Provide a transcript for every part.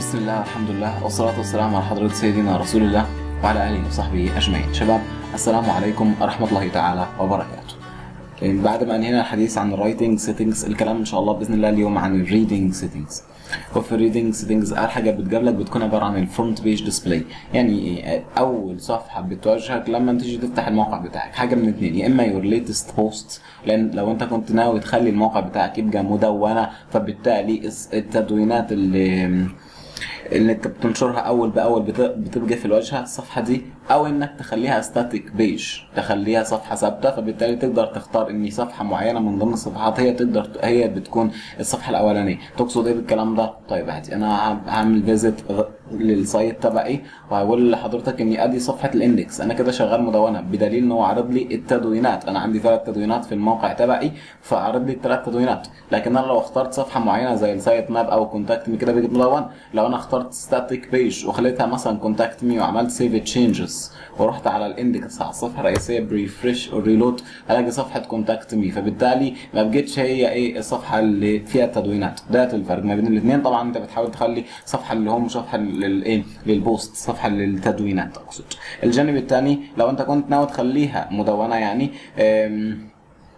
بسم الله والحمد لله والصلاة والسلام على حضرة سيدنا رسول الله وعلى آله وصحبه أجمعين شباب السلام عليكم ورحمة الله تعالى وبركاته بعد ما انهينا الحديث عن الرايتنج سيتنجز الكلام ان شاء الله باذن الله اليوم عن الريدنج سيتنجز وفي الريدنج سيتنجز اول حاجه بتجاب لك بتكون عباره عن الفرونت بيج ديسبلاي يعني إيه؟ اول صفحه بتواجهك لما تيجي تفتح الموقع بتاعك حاجه من اتنين يا اما يور ليتست بوست لان لو انت كنت ناوي تخلي الموقع بتاعك يبقى مدونه فبالتالي التدوينات اللي اللي انت بتنشرها اول باول بت- بتبقى في الواجهه الصفحه دي او انك تخليها ستاتيك بيج تخليها صفحه ثابته فبالتالي تقدر تختار ان صفحه معينه من ضمن الصفحات هي تقدر هي بتكون الصفحه الاولانيه تقصد ايه بالكلام ده طيب عادي انا ه- هعمل فيزيت للسايت تبعي وهقول لحضرتك اني ادي صفحه الاندكس انا كده شغال مدونه بدليل ان هو عرض لي التدوينات انا عندي ثلاث تدوينات في الموقع تبعي فعرض لي الثلاث تدوينات لكن انا لو اخترت صفحه معينه زي السايت ماب او كونتاكت مي كده بيجي مدون لو انا اخترت ستاتيك بيج وخليتها مثلا كونتاكت مي وعملت سيف تشينجز ورحت على الاندكس على الصفحه الرئيسيه بريفرش او ريلود هلاقي صفحه كونتاكت مي فبالتالي ما بقتش هي ايه الصفحه اللي فيها التدوينات ده الفرق ما بين الاثنين طبعا انت بتحاول تخلي صفحه اللي هم صفحه للايه للبوست صفحه للتدوينات اقصد الجانب الثاني لو انت كنت ناوي تخليها مدونه يعني أم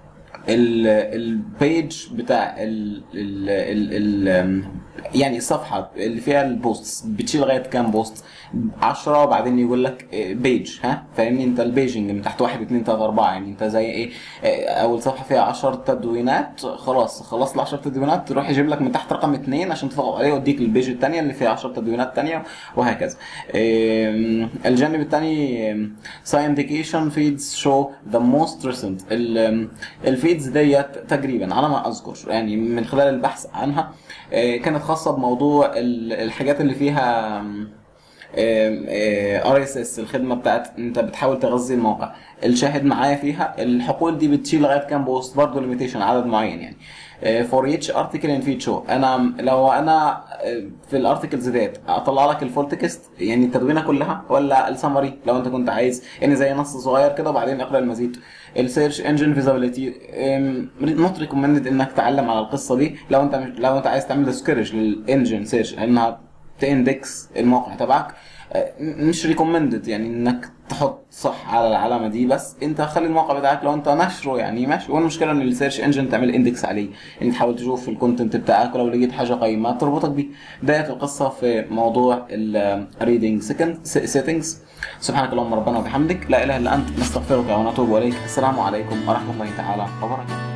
البيج بتاع ال ال ال ال يعني الصفحه اللي فيها البوست بتشيل لغايه كام بوست 10 وبعدين يقول لك بيج ها فاهمني انت البيجنج من تحت 1 2 3 4 يعني انت زي ايه آه، اول صفحه فيها 10 تدوينات خلاص خلصت ال 10 تدوينات تروح يجيب لك من تحت رقم 2 عشان تضغط عليه ويديك البيج الثانيه اللي فيها 10 تدوينات ثانيه وهكذا آم، الجانب الثاني ساينديكيشن فيدز شو ذا موست ريسنت الفيدز ديت تقريبا على ما اذكر يعني من خلال البحث عنها آه، كانت خاصه بموضوع ال- الحاجات اللي فيها ار اس اس الخدمه بتاعت انت بتحاول تغذي الموقع الشاهد معايا فيها الحقول دي بتشيل لغايه كام بوست برضه ليميتيشن عدد معين يعني فور ايتش ارتكل ان فيد شو انا لو انا آه، في الارتكلز ديت اطلع لك الفول تكست يعني التدوينه كلها ولا السمري لو انت كنت عايز يعني زي نص صغير كده وبعدين اقرا المزيد السيرش انجن فيزابيليتي نوت ريكومندد انك تعلم على القصه دي لو انت مش لو انت عايز تعمل سكيرش للانجن سيرش انها تاندكس الموقع تبعك آه، مش ريكومندد يعني انك تحط صح على العلامه دي بس انت خلي الموقع بتاعك لو انت نشره يعني ماشي والمشكله ان السيرش انجن تعمل اندكس عليه يعني تحاول تشوف الكونتنت بتاعك ولو لقيت حاجه قيمه تربطك بيه ديت القصه في موضوع الريدنج سيتنجز سبحانك اللهم ربنا وبحمدك لا اله الا انت نستغفرك ونتوب اليك السلام عليكم ورحمه الله تعالى وبركاته